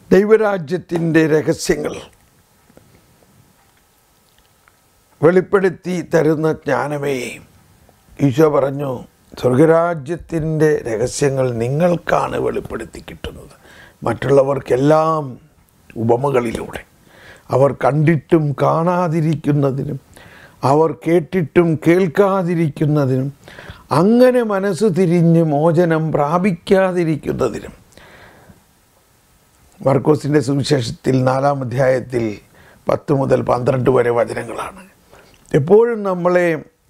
ദൈവരാജ്യത്തിൻ്റെ രഹസ്യങ്ങൾ വെളിപ്പെടുത്തി തരുന്ന ജ്ഞാനമേ ഈശോ പറഞ്ഞു സ്വർഗരാജ്യത്തിൻ്റെ രഹസ്യങ്ങൾ നിങ്ങൾക്കാണ് വെളിപ്പെടുത്തി കിട്ടുന്നത് മറ്റുള്ളവർക്കെല്ലാം ഉപമകളിലൂടെ അവർ കണ്ടിട്ടും കാണാതിരിക്കുന്നതിനും അവർ കേട്ടിട്ടും കേൾക്കാതിരിക്കുന്നതിനും അങ്ങനെ മനസ്സ് തിരിഞ്ഞ് മോചനം പ്രാപിക്കാതിരിക്കുന്നതിനും മർക്കോസിൻ്റെ സുവിശേഷത്തിൽ നാലാം അധ്യായത്തിൽ പത്ത് മുതൽ പന്ത്രണ്ട് വരെ വചനങ്ങളാണ് എപ്പോഴും നമ്മളെ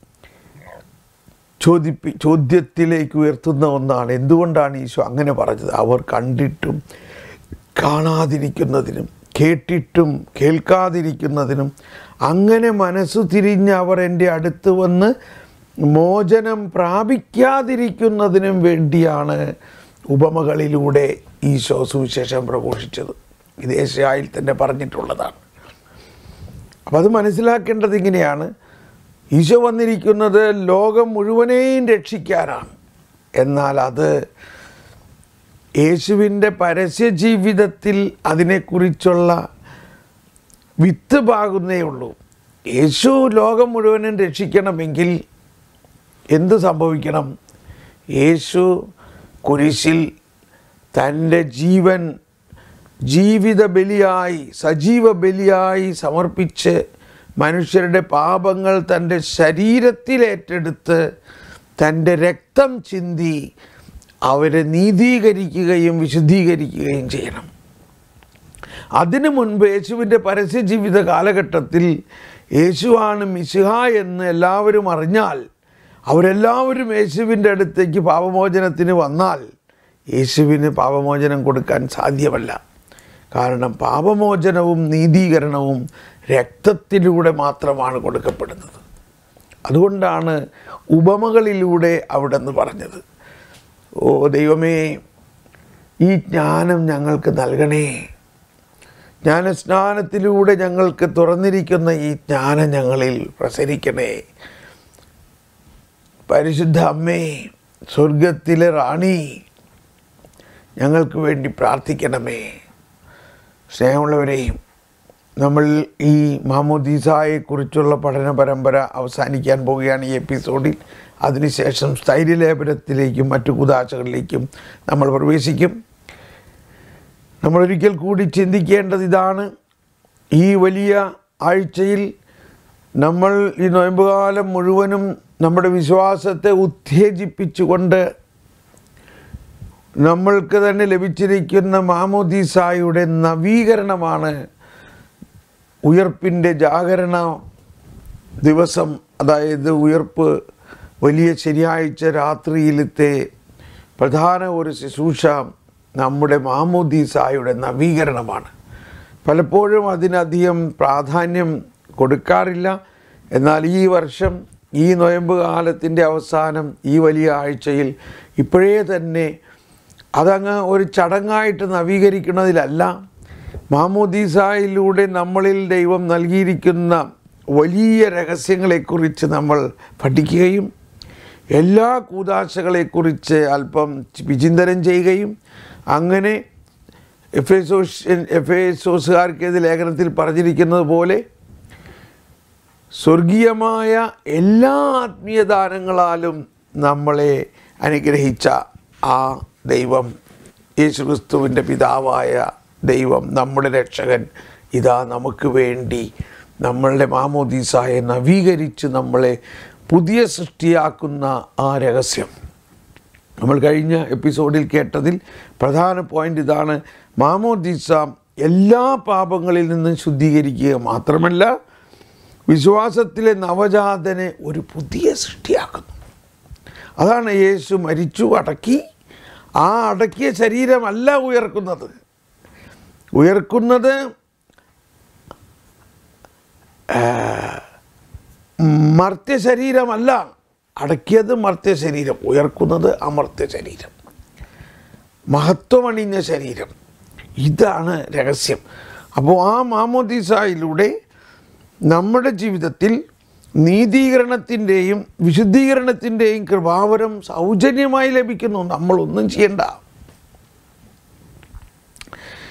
ചോദിപ്പി ചോദ്യത്തിലേക്ക് ഉയർത്തുന്ന ഒന്നാണ് എന്തുകൊണ്ടാണ് ഈശോ അങ്ങനെ പറഞ്ഞത് അവർ കണ്ടിട്ടും കാണാതിരിക്കുന്നതിനും കേട്ടിട്ടും കേൾക്കാതിരിക്കുന്നതിനും അങ്ങനെ മനസ്സു തിരിഞ്ഞ് അവർ എൻ്റെ അടുത്ത് വന്ന് മോചനം പ്രാപിക്കാതിരിക്കുന്നതിനും വേണ്ടിയാണ് ഉപമകളിലൂടെ ഈശോ സുവിശേഷം പ്രഘോഷിച്ചത് ഇത് ഏഷ്യായിൽ തന്നെ പറഞ്ഞിട്ടുള്ളതാണ് അപ്പം അത് മനസ്സിലാക്കേണ്ടത് ഇങ്ങനെയാണ് ഈശോ വന്നിരിക്കുന്നത് ലോകം മുഴുവനെയും രക്ഷിക്കാനാണ് എന്നാൽ അത് യേശുവിൻ്റെ പരസ്യ ജീവിതത്തിൽ അതിനെക്കുറിച്ചുള്ള വിത്ത് പാകുന്നേ ഉള്ളൂ യേശു ലോകം മുഴുവനും രക്ഷിക്കണമെങ്കിൽ എന്ത് സംഭവിക്കണം യേശു കുരിശിൽ തൻ്റെ ജീവൻ ജീവിത ബലിയായി സജീവ ബലിയായി സമർപ്പിച്ച് മനുഷ്യരുടെ പാപങ്ങൾ തൻ്റെ ശരീരത്തിൽ ഏറ്റെടുത്ത് തൻ്റെ രക്തം ചിന്തി അവരെ നീതീകരിക്കുകയും വിശുദ്ധീകരിക്കുകയും ചെയ്യണം അതിനു മുൻപ് യേശുവിൻ്റെ പരസ്യ ജീവിത കാലഘട്ടത്തിൽ യേശുവാണ് മിശിഹ എന്ന് എല്ലാവരും അറിഞ്ഞാൽ അവരെല്ലാവരും യേശുവിൻ്റെ അടുത്തേക്ക് പാപമോചനത്തിന് വന്നാൽ യേശുവിന് പാപമോചനം കൊടുക്കാൻ സാധ്യമല്ല കാരണം പാപമോചനവും നീതീകരണവും രക്തത്തിലൂടെ മാത്രമാണ് കൊടുക്കപ്പെടുന്നത് അതുകൊണ്ടാണ് ഉപമകളിലൂടെ അവിടെ നിന്ന് പറഞ്ഞത് ഓ ദൈവമേ ഈ ജ്ഞാനം ഞങ്ങൾക്ക് നൽകണേ ജ്ഞാനസ്നാനത്തിലൂടെ ഞങ്ങൾക്ക് തുറന്നിരിക്കുന്ന ഈ ജ്ഞാനം ഞങ്ങളിൽ പ്രസരിക്കണേ പരിശുദ്ധ അമ്മേ സ്വർഗത്തിലെ റാണി ഞങ്ങൾക്ക് വേണ്ടി പ്രാർത്ഥിക്കണമേ സ്നേഹമുള്ളവരെയും നമ്മൾ ഈ മാമോദീസായെക്കുറിച്ചുള്ള പഠന പരമ്പര അവസാനിക്കാൻ പോവുകയാണ് ഈ എപ്പിസോഡിൽ അതിനുശേഷം സ്ഥൈര്യലേപനത്തിലേക്കും മറ്റു കുതാശകളിലേക്കും നമ്മൾ പ്രവേശിക്കും നമ്മളൊരിക്കൽ കൂടി ചിന്തിക്കേണ്ടത് ഇതാണ് ഈ വലിയ ആഴ്ചയിൽ നമ്മൾ ഈ നോയമ്പുകാലം മുഴുവനും നമ്മുടെ വിശ്വാസത്തെ ഉത്തേജിപ്പിച്ചുകൊണ്ട് നമ്മൾക്ക് തന്നെ ലഭിച്ചിരിക്കുന്ന മാമോദീസായുടെ നവീകരണമാണ് ഉയർപ്പിൻ്റെ ജാഗരണ ദിവസം അതായത് ഉയർപ്പ് വലിയ ശനിയാഴ്ച രാത്രിയിലത്തെ പ്രധാന ഒരു ശുശ്രൂഷ നമ്മുടെ മാമോദീസായുടെ നവീകരണമാണ് പലപ്പോഴും അതിനധികം പ്രാധാന്യം കൊടുക്കാറില്ല എന്നാൽ ഈ വർഷം ഈ നൊയമ്പ് കാലത്തിൻ്റെ അവസാനം ഈ വലിയ ആഴ്ചയിൽ ഇപ്പോഴേ തന്നെ അതങ്ങ് ഒരു ചടങ്ങായിട്ട് നവീകരിക്കുന്നതിലല്ല മാമോദീസായിലൂടെ നമ്മളിൽ ദൈവം നൽകിയിരിക്കുന്ന വലിയ രഹസ്യങ്ങളെക്കുറിച്ച് നമ്മൾ പഠിക്കുകയും എല്ലാ കൂതാശകളെക്കുറിച്ച് അല്പം വിചിന്തനം ചെയ്യുകയും അങ്ങനെ എഫ് എസോസ് എഫ് എസോസുകാർക്ക് ഇത് ലേഖനത്തിൽ പറഞ്ഞിരിക്കുന്നത് പോലെ സ്വർഗീയമായ എല്ലാ ആത്മീയദാനങ്ങളാലും നമ്മളെ അനുഗ്രഹിച്ച ആ ദൈവം യേശുക്രിസ്തുവിൻ്റെ പിതാവായ ദൈവം നമ്മുടെ രക്ഷകൻ ഇതാ നമുക്ക് വേണ്ടി നമ്മളുടെ മാമോദീസായെ നവീകരിച്ച് നമ്മളെ പുതിയ സൃഷ്ടിയാക്കുന്ന ആ രഹസ്യം നമ്മൾ കഴിഞ്ഞ എപ്പിസോഡിൽ കേട്ടതിൽ പ്രധാന പോയിന്റ് ഇതാണ് മാമോദീസ എല്ലാ പാപങ്ങളിൽ നിന്നും ശുദ്ധീകരിക്കുക മാത്രമല്ല വിശ്വാസത്തിലെ നവജാതനെ ഒരു പുതിയ സൃഷ്ടിയാക്കുന്നു അതാണ് യേശു മരിച്ചു അടക്കി ആ അടക്കിയ ശരീരമല്ല ഉയർക്കുന്നത് ഉയർക്കുന്നത് ആ, മർത്യ ശരീരമല്ല അടക്കിയത് മർത്യ ശരീരം ഉയർക്കുന്നത് അമർത്യ ശരീരം മഹത്വമണിഞ്ഞ ശരീരം ഇതാണ് രഹസ്യം അപ്പോൾ ആ മാമോദീസായിലൂടെ നമ്മുടെ ജീവിതത്തിൽ നീതീകരണത്തിൻ്റെയും വിശുദ്ധീകരണത്തിൻ്റെയും കൃപാവരം സൗജന്യമായി ലഭിക്കുന്നു നമ്മളൊന്നും ചെയ്യണ്ട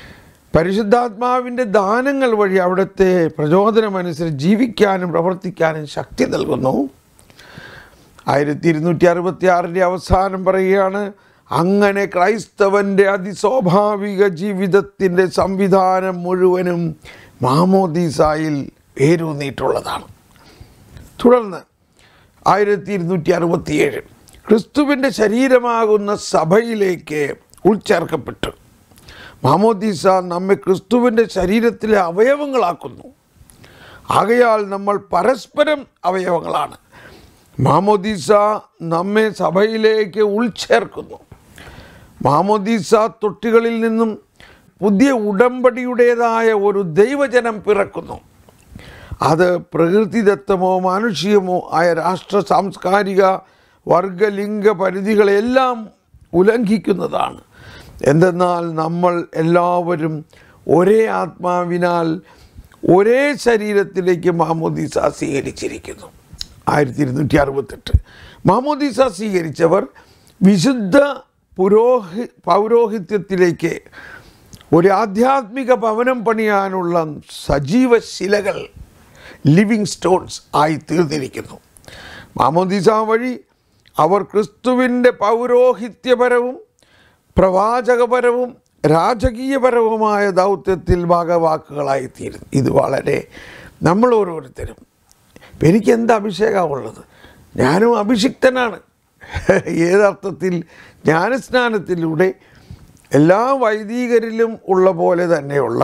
പരിശുദ്ധാത്മാവിൻ്റെ ദാനങ്ങൾ വഴി അവിടുത്തെ പ്രചോദനമനുസരിച്ച് ജീവിക്കാനും പ്രവർത്തിക്കാനും ശക്തി നൽകുന്നു ആയിരത്തി ഇരുന്നൂറ്റി അറുപത്തി ആറിൻ്റെ അവസാനം പറയുകയാണ് അങ്ങനെ ക്രൈസ്തവൻ്റെ അതിസ്വാഭാവിക ജീവിതത്തിൻ്റെ സംവിധാനം മുഴുവനും മാമോദീസായിൽ വേരൂന്നിയിട്ടുള്ളതാണ് തുടർന്ന് ആയിരത്തി ഇരുന്നൂറ്റി അറുപത്തിയേഴ് ക്രിസ്തുവിൻ്റെ ശരീരമാകുന്ന സഭയിലേക്ക് ഉൾച്ചേർക്കപ്പെട്ടു മാമോദീസ നമ്മെ ക്രിസ്തുവിൻ്റെ ശരീരത്തിലെ അവയവങ്ങളാക്കുന്നു ആകയാൽ നമ്മൾ പരസ്പരം അവയവങ്ങളാണ് മാമോദീസ നമ്മെ സഭയിലേക്ക് ഉൾച്ചേർക്കുന്നു മാമോദീസ തൊട്ടികളിൽ നിന്നും പുതിയ ഉടമ്പടിയുടേതായ ഒരു ദൈവജനം പിറക്കുന്നു അത് പ്രകൃതിദത്തമോ മാനുഷികമോ ആയ രാഷ്ട്ര സാംസ്കാരിക വർഗലിംഗ പരിധികളെല്ലാം ഉല്ലംഘിക്കുന്നതാണ് എന്തെന്നാൽ നമ്മൾ എല്ലാവരും ഒരേ ആത്മാവിനാൽ ഒരേ ശരീരത്തിലേക്ക് മാമോദീസ സ്വീകരിച്ചിരിക്കുന്നു ആയിരത്തി ഇരുന്നൂറ്റി അറുപത്തെട്ട് മാമോദീസ സ്വീകരിച്ചവർ വിശുദ്ധ പുരോഹി പൗരോഹിത്യത്തിലേക്ക് ഒരു ആധ്യാത്മിക ഭവനം പണിയാനുള്ള സജീവ ശിലകൾ ലിവിങ് സ്റ്റോൺസ് ആയി തീർന്നിരിക്കുന്നു മാമോദീസ വഴി അവർ ക്രിസ്തുവിൻ്റെ പൗരോഹിത്യപരവും പ്രവാചകപരവും രാജകീയപരവുമായ ദൗത്യത്തിൽ ഭാഗവാക്കുകളായി തീരുന്നു ഇത് വളരെ നമ്മൾ ഓരോരുത്തരും ഇപ്പം എനിക്ക് എന്ത് അഭിഷേകമുള്ളത് ഞാനും അഭിഷിക്തനാണ് ഏതർത്ഥത്തിൽ ജ്ഞാനസ്നാനത്തിലൂടെ എല്ലാ വൈദികരിലും ഉള്ള പോലെ തന്നെയുള്ള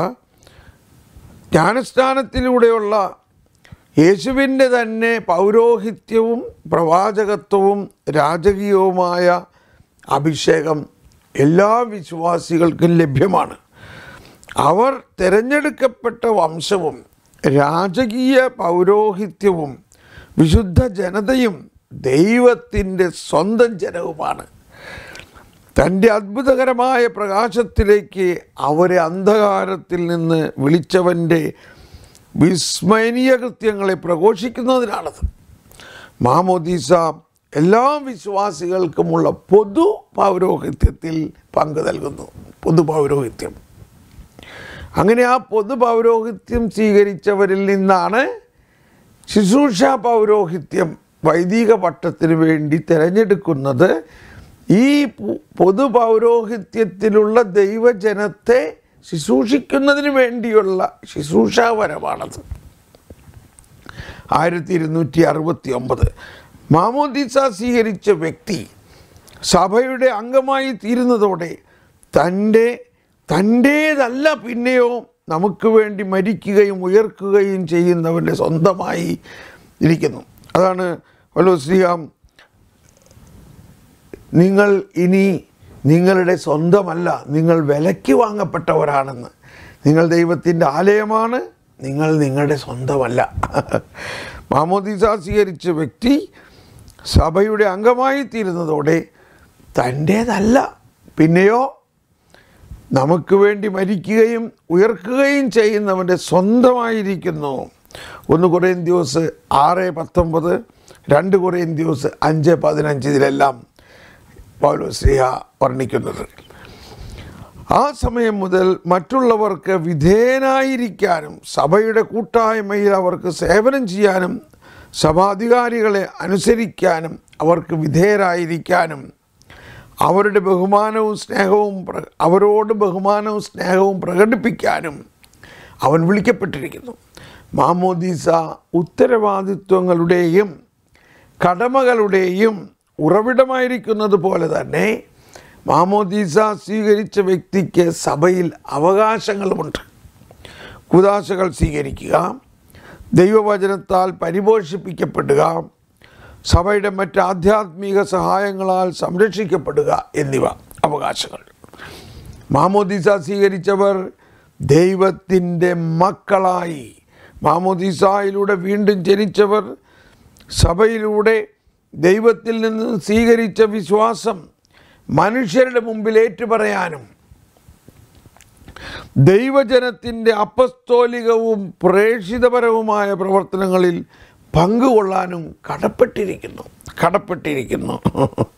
ജ്ഞാനസ്നാനത്തിലൂടെയുള്ള യേശുവിൻ്റെ തന്നെ പൗരോഹിത്യവും പ്രവാചകത്വവും രാജകീയവുമായ അഭിഷേകം എല്ലാ വിശ്വാസികൾക്കും ലഭ്യമാണ് അവർ തിരഞ്ഞെടുക്കപ്പെട്ട വംശവും രാജകീയ പൗരോഹിത്യവും വിശുദ്ധ ജനതയും ദൈവത്തിൻ്റെ സ്വന്തം ജനവുമാണ് തൻ്റെ അത്ഭുതകരമായ പ്രകാശത്തിലേക്ക് അവരെ അന്ധകാരത്തിൽ നിന്ന് വിളിച്ചവൻ്റെ വിസ്മയനീയ കൃത്യങ്ങളെ പ്രഘോഷിക്കുന്നതിനാണത് മാമോദീസ എല്ലാ വിശ്വാസികൾക്കുമുള്ള പൊതു പൗരോഹിത്യത്തിൽ പങ്കു നൽകുന്നു പൊതു പൗരോഹിത്യം അങ്ങനെ ആ പൊതു പൗരോഹിത്യം സ്വീകരിച്ചവരിൽ നിന്നാണ് ശുശ്രൂഷ പൗരോഹിത്യം വൈദിക പട്ടത്തിന് വേണ്ടി തിരഞ്ഞെടുക്കുന്നത് ഈ പു- പൊതു പൗരോഹിത്യത്തിലുള്ള ദൈവജനത്തെ ശുശ്രൂഷിക്കുന്നതിന് വേണ്ടിയുള്ള ശുശ്രൂഷാവരമാണത് ആയിരത്തി ഇരുന്നൂറ്റി അറുപത്തി ഒമ്പത് മാമോദിസ സ്വീകരിച്ച വ്യക്തി സഭയുടെ അംഗമായി തീരുന്നതോടെ തൻ്റെ തൻ്റേതല്ല പിന്നെയോ നമുക്ക് വേണ്ടി മരിക്കുകയും ഉയർക്കുകയും ചെയ്യുന്നവൻ്റെ സ്വന്തമായി ഇരിക്കുന്നു അതാണ് വല്ലോ ശ്രീകാം നിങ്ങൾ ഇനി നിങ്ങളുടെ സ്വന്തമല്ല നിങ്ങൾ വിലയ്ക്ക് വാങ്ങപ്പെട്ടവരാണെന്ന് നിങ്ങൾ ദൈവത്തിൻ്റെ ആലയമാണ് നിങ്ങൾ നിങ്ങളുടെ സ്വന്തമല്ല മാമോദിസ സ്വീകരിച്ച വ്യക്തി സഭയുടെ അംഗമായി തീരുന്നതോടെ തൻ്റേതല്ല പിന്നെയോ നമുക്ക് വേണ്ടി മരിക്കുകയും ഉയർക്കുകയും ചെയ്യുന്നവൻ്റെ സ്വന്തമായിരിക്കുന്നു ഒന്ന് കൊറേന്ത്യോസ് ആറ് പത്തൊമ്പത് രണ്ട് കൊറേന്ത്യോസ് അഞ്ച് പതിനഞ്ച് ഇതിലെല്ലാം പൗലോശ്രീഹ വർണ്ണിക്കുന്നത് ആ സമയം മുതൽ മറ്റുള്ളവർക്ക് വിധേയനായിരിക്കാനും സഭയുടെ കൂട്ടായ്മയിൽ അവർക്ക് സേവനം ചെയ്യാനും സഭാധികാരികളെ അനുസരിക്കാനും അവർക്ക് വിധേയരായിരിക്കാനും അവരുടെ ബഹുമാനവും സ്നേഹവും പ്ര- അവരോട് ബഹുമാനവും സ്നേഹവും പ്രകടിപ്പിക്കാനും അവൻ വിളിക്കപ്പെട്ടിരിക്കുന്നു മാമോദീസ ഉത്തരവാദിത്വങ്ങളുടെയും കടമകളുടെയും ഉറവിടമായിരിക്കുന്നത് പോലെ തന്നെ മാമോദീസ സ്വീകരിച്ച വ്യക്തിക്ക് സഭയിൽ അവകാശങ്ങളുമുണ്ട് കുദാശകൾ സ്വീകരിക്കുക ദൈവവചനത്താൽ പരിപോഷിപ്പിക്കപ്പെടുക സഭയുടെ മറ്റ് ആധ്യാത്മിക സഹായങ്ങളാൽ സംരക്ഷിക്കപ്പെടുക എന്നിവ അവകാശങ്ങൾ മാമോദീസ സ്വീകരിച്ചവർ ദൈവത്തിൻ്റെ മക്കളായി മാമോദീസായിലൂടെ വീണ്ടും ജനിച്ചവർ സഭയിലൂടെ ദൈവത്തിൽ നിന്ന് സ്വീകരിച്ച വിശ്വാസം മനുഷ്യരുടെ മുമ്പിൽ ഏറ്റുപറയാനും ദൈവജനത്തിൻ്റെ അപ്പസ്തോലികവും പ്രേക്ഷിതപരവുമായ പ്രവർത്തനങ്ങളിൽ പങ്കുകൊള്ളാനും കടപ്പെട്ടിരിക്കുന്നു കടപ്പെട്ടിരിക്കുന്നു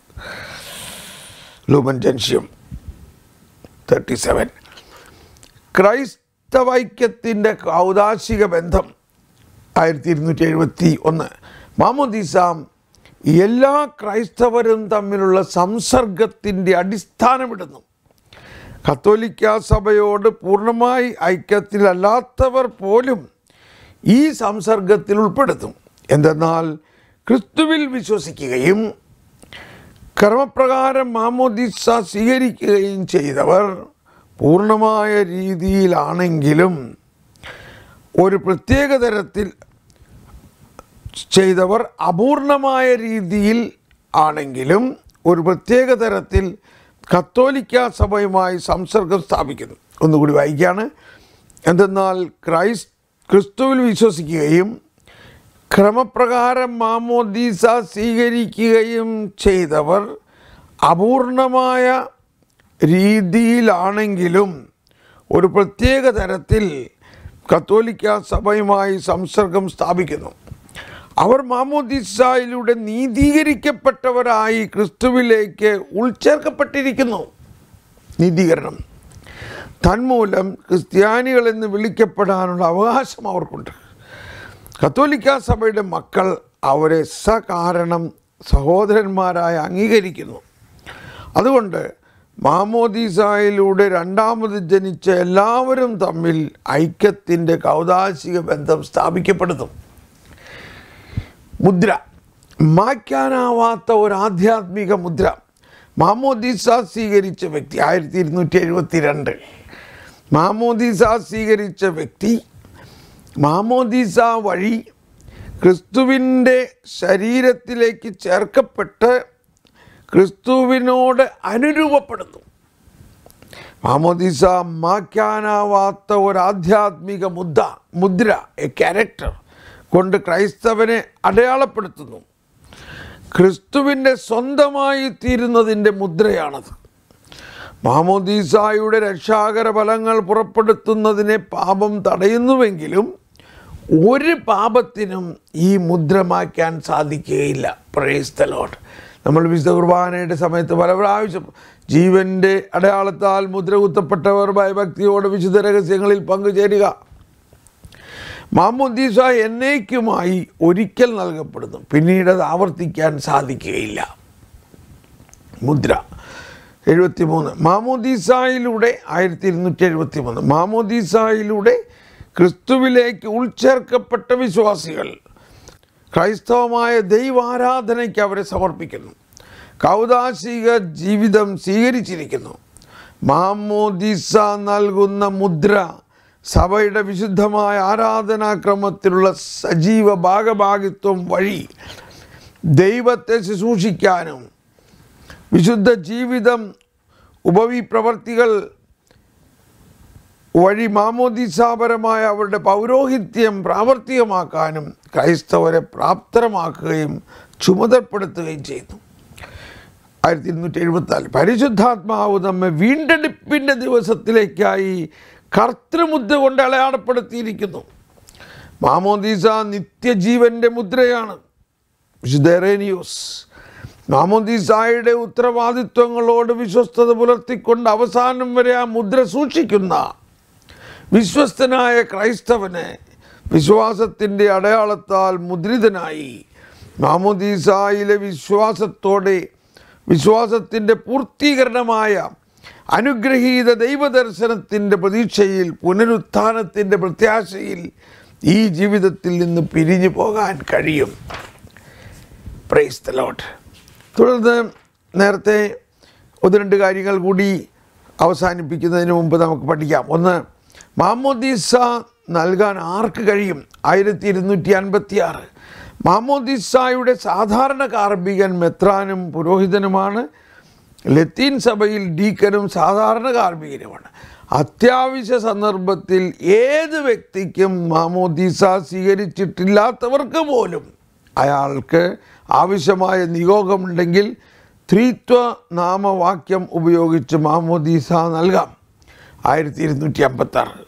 ലൂമൻ ജൻഷ്യം തേർട്ടി സെവൻ ക്രൈസ്തവൈക്യത്തിൻ്റെ ഔദാശിക ബന്ധം ആയിരത്തി ഇരുന്നൂറ്റി എഴുപത്തി ഒന്ന് മാമോദീസ എല്ലാ ക്രൈസ്തവരും തമ്മിലുള്ള സംസർഗത്തിൻ്റെ അടിസ്ഥാനമിടുന്നു കത്തോലിക്ക സഭയോട് പൂർണ്ണമായി ഐക്യത്തിലല്ലാത്തവർ പോലും ഈ സംസർഗത്തിൽ ഉൾപ്പെടുത്തും എന്തെന്നാൽ ക്രിസ്തുവിൽ വിശ്വസിക്കുകയും ക്രമപ്രകാരം മാമോദിസ സ്വീകരിക്കുകയും ചെയ്തവർ പൂർണ്ണമായ രീതിയിലാണെങ്കിലും ഒരു പ്രത്യേക തരത്തിൽ ചെയ്തവർ അപൂർണമായ രീതിയിൽ ആണെങ്കിലും ഒരു പ്രത്യേക തരത്തിൽ കത്തോലിക്ക സഭയുമായി സംസർഗം സ്ഥാപിക്കുന്നു ഒന്നുകൂടി വായിക്കുകയാണ് എന്തെന്നാൽ ക്രൈസ് ക്രിസ്തുവിൽ വിശ്വസിക്കുകയും ക്രമപ്രകാരം മാമോദീസ സ്വീകരിക്കുകയും ചെയ്തവർ അപൂർണമായ രീതിയിലാണെങ്കിലും ഒരു പ്രത്യേക തരത്തിൽ കത്തോലിക്ക സഭയുമായി സംസർഗം സ്ഥാപിക്കുന്നു അവർ മാമോദിസായിലൂടെ നീതീകരിക്കപ്പെട്ടവരായി ക്രിസ്തുവിലേക്ക് ഉൾച്ചേർക്കപ്പെട്ടിരിക്കുന്നു നീതീകരണം തന്മൂലം ക്രിസ്ത്യാനികളെന്ന് വിളിക്കപ്പെടാനുള്ള അവകാശം അവർക്കുണ്ട് കത്തോലിക്ക സഭയുടെ മക്കൾ അവരെ സകാരണം സഹോദരന്മാരായി അംഗീകരിക്കുന്നു അതുകൊണ്ട് മാമോദീസായിലൂടെ രണ്ടാമത് ജനിച്ച എല്ലാവരും തമ്മിൽ ഐക്യത്തിൻ്റെ കൗതാശിക ബന്ധം സ്ഥാപിക്കപ്പെടുന്നു മുദ്ര മായ്ക്കാനാവാത്ത ഒരു ആധ്യാത്മിക മുദ്ര മാമോദീസ സ്വീകരിച്ച വ്യക്തി ആയിരത്തി ഇരുന്നൂറ്റി എഴുപത്തി രണ്ട് മാമോദീസ സ്വീകരിച്ച വ്യക്തി മാമോദീസ വഴി ക്രിസ്തുവിൻ്റെ ശരീരത്തിലേക്ക് ചേർക്കപ്പെട്ട് ക്രിസ്തുവിനോട് അനുരൂപപ്പെടുന്നു മാമോദീസ മാക്കാനാവാത്ത ഒരു ആധ്യാത്മിക മുദ്ര മുദ്ര എ ക്യാരക്ടർ കൊണ്ട് ക്രൈസ്തവനെ അടയാളപ്പെടുത്തുന്നു ക്രിസ്തുവിൻ്റെ സ്വന്തമായി തീരുന്നതിൻ്റെ മുദ്രയാണത് മാമോദീസായുടെ രക്ഷാകര ഫലങ്ങൾ പുറപ്പെടുത്തുന്നതിനെ പാപം തടയുന്നുവെങ്കിലും ഒരു പാപത്തിനും ഈ മുദ്ര മാറ്റാൻ സാധിക്കുകയില്ല പ്രേസ് ദ ലോഡ് നമ്മൾ വിശുദ്ധ കുർബാനയുടെ സമയത്ത് പല പ്രാവശ്യം ജീവൻ്റെ അടയാളത്താൽ മുദ്ര കുത്തപ്പെട്ടവർ ഭയഭക്തിയോടെ വിശുദ്ധ രഹസ്യങ്ങളിൽ പങ്കുചേരുക മാമോദീസ എന്നേക്കുമായി ഒരിക്കൽ നൽകപ്പെടുന്നു പിന്നീട് അത് ആവർത്തിക്കാൻ സാധിക്കുകയില്ല മുദ്ര എഴുപത്തി മൂന്ന് മാമോദീസായിലൂടെ ആയിരത്തി ഇരുന്നൂറ്റി എഴുപത്തി മൂന്ന് മാമോദീസായിലൂടെ ക്രിസ്തുവിലേക്ക് ഉൾച്ചേർക്കപ്പെട്ട വിശ്വാസികൾ ക്രൈസ്തവമായ ദൈവാരാധനയ്ക്ക് അവരെ സമർപ്പിക്കുന്നു കൗതാശിക ജീവിതം സ്വീകരിച്ചിരിക്കുന്നു മാമോദീസ നൽകുന്ന മുദ്ര സഭയുടെ വിശുദ്ധമായ ആരാധനാക്രമത്തിലുള്ള സജീവ ഭാഗഭാഗിത്വം വഴി ദൈവത്തെ ശുശ്രൂഷിക്കാനും വിശുദ്ധ ജീവിതം ഉപവി പ്രവർത്തികൾ വഴി മാമോദിസാപരമായ അവരുടെ പൗരോഹിത്യം പ്രാവർത്തികമാക്കാനും ക്രൈസ്തവരെ പ്രാപ്തരമാക്കുകയും ചുമതലപ്പെടുത്തുകയും ചെയ്യുന്നു ആയിരത്തി ഇരുന്നൂറ്റി എഴുപത്തിനാല് പരിശുദ്ധാത്മാവ് നമ്മെ വീണ്ടെടുപ്പിൻ്റെ ദിവസത്തിലേക്കായി കർത്തൃമുദ്ര കൊണ്ട് അടയാളപ്പെടുത്തിയിരിക്കുന്നു മാമോദീസ നിത്യജീവൻ്റെ മുദ്രയാണ് വിശുദ്ധേറേനിയോസ് മാമോദീസായുടെ ഉത്തരവാദിത്വങ്ങളോട് വിശ്വസ്തത പുലർത്തിക്കൊണ്ട് അവസാനം വരെ ആ മുദ്ര സൂക്ഷിക്കുന്ന വിശ്വസ്തനായ ക്രൈസ്തവന് വിശ്വാസത്തിൻ്റെ അടയാളത്താൽ മുദ്രിതനായി മാമോദീസായിലെ വിശ്വാസത്തോടെ വിശ്വാസത്തിൻ്റെ പൂർത്തീകരണമായ അനുഗ്രഹീത ദൈവദർശനത്തിൻ്റെ പ്രതീക്ഷയിൽ പുനരുത്ഥാനത്തിൻ്റെ പ്രത്യാശയിൽ ഈ ജീവിതത്തിൽ നിന്ന് പിരിഞ്ഞു പോകാൻ കഴിയും പ്രൈസ് ദ ലോട്ട് തുടർന്ന് നേരത്തെ ഒന്ന് രണ്ട് കാര്യങ്ങൾ കൂടി അവസാനിപ്പിക്കുന്നതിന് മുമ്പ് നമുക്ക് പഠിക്കാം ഒന്ന് മാമോദീസ നൽകാൻ ആർക്ക് കഴിയും ആയിരത്തി ഇരുന്നൂറ്റി അൻപത്തി ആറ് മാമോദീസായുടെ സാധാരണ കാർബികൻ മെത്രാനും പുരോഹിതനുമാണ് ലത്തീൻ സഭയിൽ ഡീക്കനും സാധാരണ കാർബികനുമാണ് അത്യാവശ്യ സന്ദർഭത്തിൽ ഏത് വ്യക്തിക്കും മാമോദീസ സ്വീകരിച്ചിട്ടില്ലാത്തവർക്ക് പോലും അയാൾക്ക് ആവശ്യമായ നിയോഗമുണ്ടെങ്കിൽ ത്രിത്വ നാമവാക്യം ഉപയോഗിച്ച് മാമോദീസ നൽകാം ആയിരത്തി ഇരുന്നൂറ്റി അമ്പത്താറ്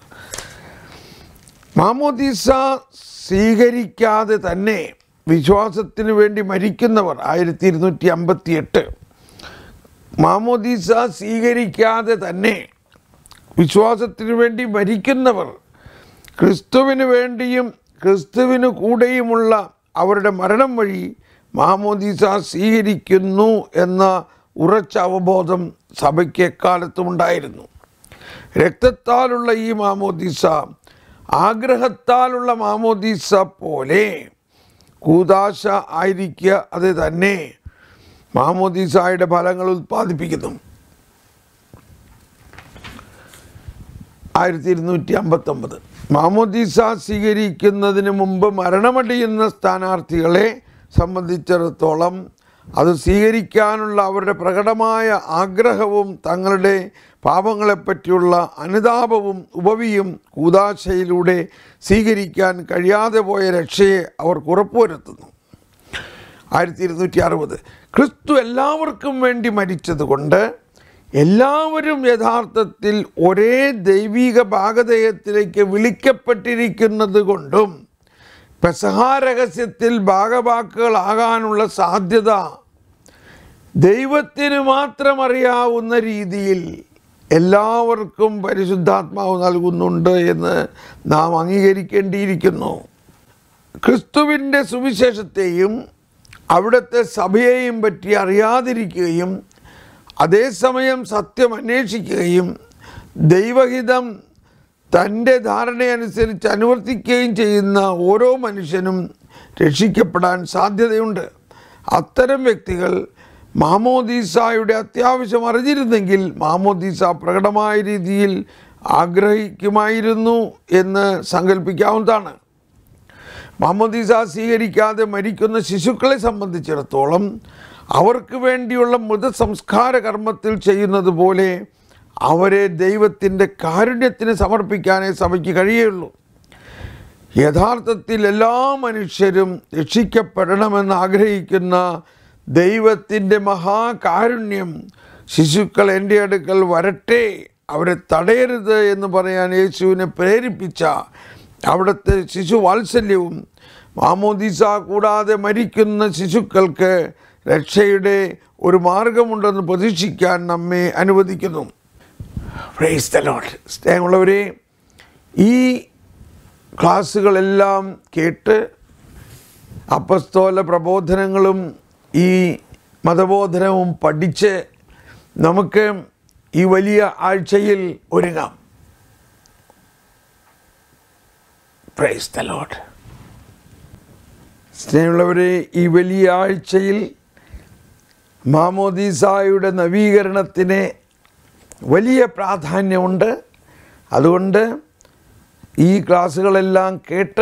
മാമോദീസ സ്വീകരിക്കാതെ തന്നെ വിശ്വാസത്തിന് വേണ്ടി മരിക്കുന്നവർ ആയിരത്തി ഇരുന്നൂറ്റി അമ്പത്തി എട്ട് മാമോദീസ സ്വീകരിക്കാതെ തന്നെ വിശ്വാസത്തിനു വേണ്ടി മരിക്കുന്നവർ ക്രിസ്തുവിന് വേണ്ടിയും ക്രിസ്തുവിന് കൂടെയുമുള്ള അവരുടെ മരണം വഴി മാമോദീസ സ്വീകരിക്കുന്നു എന്ന ഉറച്ച അവബോധം സഭയ്ക്ക് എക്കാലത്തും ഉണ്ടായിരുന്നു രക്തത്താലുള്ള ഈ മാമോദീസ ആഗ്രഹത്താലുള്ള മാമോദീസ പോലെ കൂതാശ ആയിരിക്കുക അത് തന്നെ മാമോദീസായുടെ ഫലങ്ങൾ ഉൽപ്പാദിപ്പിക്കുന്നു ആയിരത്തി ഇരുന്നൂറ്റി അമ്പത്തൊമ്പത് മാമോദീസ സ്വീകരിക്കുന്നതിന് മുമ്പ് മരണമടിയുന്ന സ്ഥാനാർത്ഥികളെ സംബന്ധിച്ചിടത്തോളം അത് സ്വീകരിക്കാനുള്ള അവരുടെ പ്രകടമായ ആഗ്രഹവും തങ്ങളുടെ പാപങ്ങളെപ്പറ്റിയുള്ള അനുതാപവും ഉപവിയും കൂതാശയിലൂടെ സ്വീകരിക്കാൻ കഴിയാതെ പോയ രക്ഷയെ അവർക്ക് ഉറപ്പുവരുത്തുന്നു ആയിരത്തി ഇരുന്നൂറ്റി അറുപത് ക്രിസ്തു എല്ലാവർക്കും വേണ്ടി മരിച്ചതുകൊണ്ട് എല്ലാവരും യഥാർത്ഥത്തിൽ ഒരേ ദൈവിക ഭാഗധേയത്തിലേക്ക് വിളിക്കപ്പെട്ടിരിക്കുന്നത് കൊണ്ടും പെസഹാരഹസ്യത്തിൽ ഭാഗവാക്കുകളാകാനുള്ള സാധ്യത ദൈവത്തിന് മാത്രം അറിയാവുന്ന രീതിയിൽ എല്ലാവർക്കും പരിശുദ്ധാത്മാവ് നൽകുന്നുണ്ട് എന്ന് നാം അംഗീകരിക്കേണ്ടിയിരിക്കുന്നു ക്രിസ്തുവിൻ്റെ സുവിശേഷത്തെയും അവിടുത്തെ സഭയെയും പറ്റി അറിയാതിരിക്കുകയും അതേസമയം സത്യം അന്വേഷിക്കുകയും ദൈവഹിതം തൻ്റെ ധാരണയനുസരിച്ച് അനുവർത്തിക്കുകയും ചെയ്യുന്ന ഓരോ മനുഷ്യനും രക്ഷിക്കപ്പെടാൻ സാധ്യതയുണ്ട് അത്തരം വ്യക്തികൾ മാമോദീസായുടെ അത്യാവശ്യം അറിഞ്ഞിരുന്നെങ്കിൽ മാമോദീസ പ്രകടമായ രീതിയിൽ ആഗ്രഹിക്കുമായിരുന്നു എന്ന് സങ്കല്പിക്കാവുന്നതാണ് മാമോദീസ സ്വീകരിക്കാതെ മരിക്കുന്ന ശിശുക്കളെ സംബന്ധിച്ചിടത്തോളം അവർക്ക് വേണ്ടിയുള്ള മൃതസംസ്കാര കർമ്മത്തിൽ ചെയ്യുന്നത് പോലെ അവരെ ദൈവത്തിൻ്റെ കാരുണ്യത്തിന് സമർപ്പിക്കാനേ സഭയ്ക്ക് കഴിയുള്ളൂ യഥാർത്ഥത്തിൽ എല്ലാ മനുഷ്യരും രക്ഷിക്കപ്പെടണമെന്ന് ആഗ്രഹിക്കുന്ന ദൈവത്തിൻ്റെ മഹാകാരുണ്യം ശിശുക്കൾ എൻ്റെ അടുക്കൽ വരട്ടെ അവരെ തടയരുത് എന്ന് പറയാൻ യേശുവിനെ പ്രേരിപ്പിച്ച അവിടുത്തെ ശിശു വാത്സല്യവും മാമോദീസ കൂടാതെ മരിക്കുന്ന ശിശുക്കൾക്ക് രക്ഷയുടെ ഒരു മാർഗമുണ്ടെന്ന് പ്രതീക്ഷിക്കാൻ നമ്മെ അനുവദിക്കുന്നു പ്രൈസ് ദ ലോർഡ് സ്നേഹമുള്ളവരെ ഈ ക്ലാസ്സുകളെല്ലാം കേട്ട് അപ്പസ്തോല പ്രബോധനങ്ങളും ഈ മതബോധനവും പഠിച്ച് നമുക്ക് ഈ വലിയ ആഴ്ചയിൽ ഒരുങ്ങാം പ്രൈസ് ദ ലോഡ് സ്നേഹമുള്ളവരെ ഈ വലിയ ആഴ്ചയിൽ മാമോദീസായുടെ നവീകരണത്തിന് വലിയ പ്രാധാന്യമുണ്ട് അതുകൊണ്ട് ഈ ക്ലാസ്സുകളെല്ലാം കേട്ട്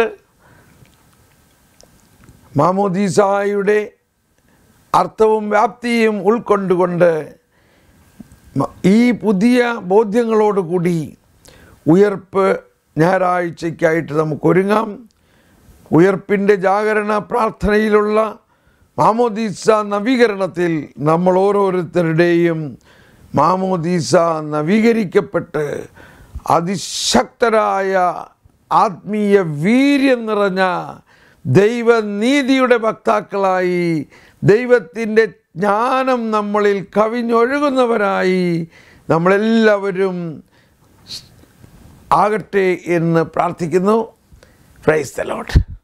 മാമോദീസായുടെ അർത്ഥവും വ്യാപ്തിയും ഉൾക്കൊണ്ടുകൊണ്ട് മ- ഈ പുതിയ ബോധ്യങ്ങളോടുകൂടി ഉയർപ്പ് ഞായറാഴ്ചയ്ക്കായിട്ട് നമുക്ക് ഒരുങ്ങാം ഉയർപ്പിൻ്റെ ജാഗരണ പ്രാർത്ഥനയിലുള്ള മാമോദീസ നവീകരണത്തിൽ നമ്മൾ ഓരോരുത്തരുടെയും മാമോദീസ നവീകരിക്കപ്പെട്ട് അതിശക്തരായ ആത്മീയ വീര്യം നിറഞ്ഞ ദൈവനീതിയുടെ വക്താക്കളായി ദൈവത്തിൻ്റെ ജ്ഞാനം നമ്മളിൽ കവിഞ്ഞൊഴുകുന്നവരായി നമ്മളെല്ലാവരും ആകട്ടെ എന്ന് പ്രാർത്ഥിക്കുന്നു പ്രൈസ് ദ ലോട്ട്